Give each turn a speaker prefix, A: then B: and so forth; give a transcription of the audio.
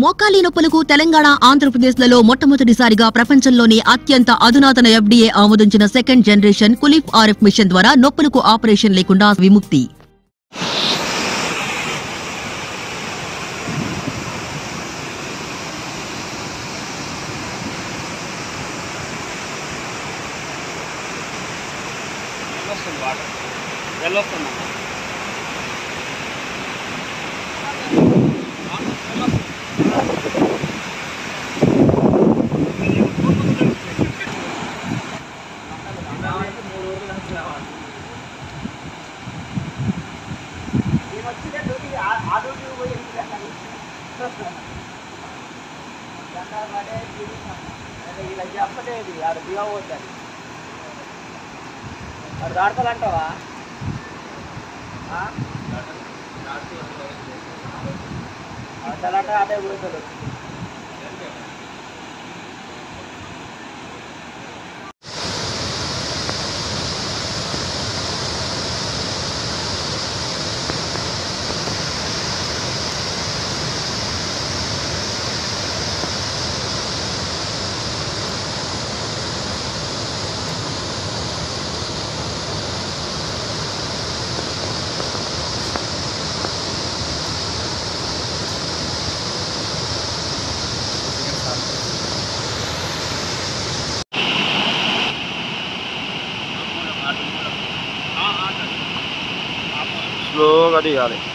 A: మోకాలి నొప్పులకు తెలంగాణ ఆంధ్రప్రదేశ్లలో మొట్టమొదటిసారిగా ప్రపంచంలోనే అత్యంత అధునాతన ఎఫ్డీఏ ఆమోదించిన second generation Coolief RF machine ద్వారా నొప్పులకు ఆపరేషన్ లేకుండా విముక్తి
B: వెళ్ళొస్తుంది వాటర్ వెళ్ళొస్తుందమ్మా చెప్పలేదు ఆడు దిగవద్దని ఆడు దాడతాలంటావా అసలంటే అదే గురించి
C: స్లోగా దిగాలి